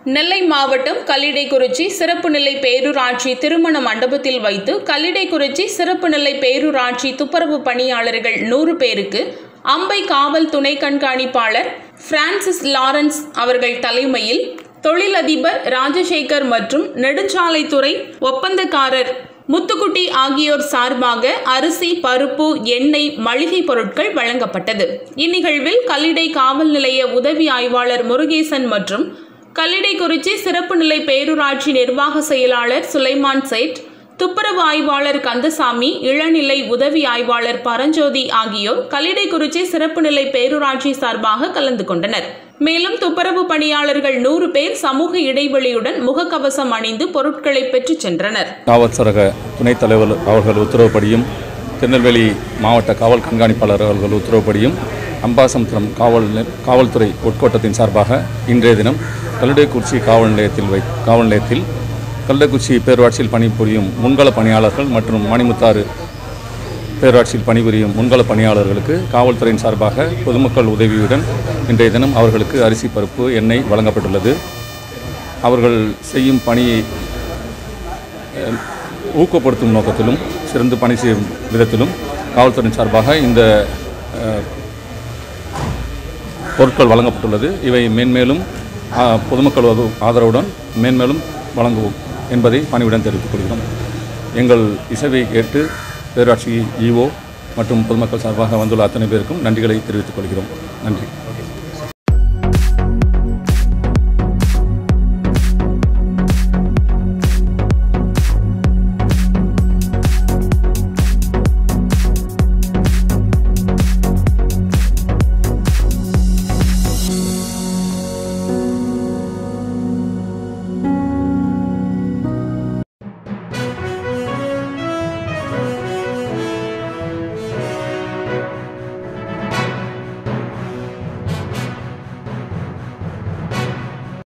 நெல்லை மாவட்டம் கல்லிடைக்குறிச்சி சிறப்பு நிலை பேரூராட்சி திருமண மண்டபத்தில் வைத்து கல்லிடைக்குறிச்சி சிறப்பு நிலை பேரூராட்சி துப்புரவு பணியாளர்கள் நூறு பேருக்கு அம்பை காவல் துணை கண்காணிப்பாளர் பிரான்சிஸ் லாரன்ஸ் அவர்கள் தலைமையில் தொழிலதிபர் ராஜசேகர் மற்றும் நெடுஞ்சாலைத்துறை ஒப்பந்தக்காரர் முத்துக்குட்டி ஆகியோர் சார்பாக அரிசி பருப்பு எண்ணெய் மளிகை பொருட்கள் வழங்கப்பட்டது இந்நிகழ்வில் கல்லிடை காவல் நிலைய உதவி ஆய்வாளர் முருகேசன் மற்றும் கல்லிடைக்குறிச்சி சிறப்பு நிலை பேரூராட்சி நிர்வாக செயலாளர் சுலைமான் சேட் துப்புரவு ஆய்வாளர் கந்தசாமி இளநிலை உதவி ஆய்வாளர் பரஞ்சோதி ஆகியோர் கல்லிடைக்குறிச்சி சிறப்பு நிலை பேரூராட்சி சார்பாக கலந்து கொண்டனர் மேலும் துப்புரவு பணியாளர்கள் நூறு பேர் சமூக இடைவெளியுடன் முகக்கவசம் அணிந்து பொருட்களை பெற்றுச் சென்றனர் காவல் சரக துணைத் தலைவர் அவர்கள் உத்தரவுப்படியும் திருநெல்வேலி மாவட்ட காவல் கண்காணிப்பாளர் அவர்கள் உத்தரவுப்படியும் அம்பாசமுத்திரம் காவல் நி- காவல்துறை உட்கோட்டத்தின் சார்பாக இன்றைய தினம் கல்லுடைக்குறிச்சி காவல் நிலையத்தில் வை காவல் நிலையத்தில் கல்லுடைக்குறிச்சி பேரூராட்சியில் பணிபுரியும் முன்கள பணியாளர்கள் மற்றும் மணிமுத்தாறு பேரூராட்சியில் பணிபுரியும் முன்கள பணியாளர்களுக்கு காவல்துறையின் சார்பாக பொதுமக்கள் உதவியுடன் இன்றைய தினம் அவர்களுக்கு அரிசி பருப்பு எண்ணெய் வழங்கப்பட்டுள்ளது அவர்கள் செய்யும் பணியை அஹ், ஊக்கப்படுத்தும் நோக்கத்திலும் சிறந்து பணி செய்யும் விதத்திலும் காவல்துறையின் சார்பாக இந்த அஹ், பொருட்கள் வழங்கப்பட்டுள்ளது இவை மேன்மேலும் அஹ், பொதுமக்கள் ஆதரவு- ஆதரவுடன் மேன்மேலும் வழங்குவோம் என்பதை பணிவுடன் தெரிவித்துக் கொள்கிறோம் எங்கள் இசைவை கேட்டு பேரூராட்சி ஈஓ மற்றும் பொதுமக்கள் சார்பாக வந்துள்ள அத்தனை பேருக்கும் நன்றிகளை தெரிவித்துக் கொள்கிறோம் நன்றி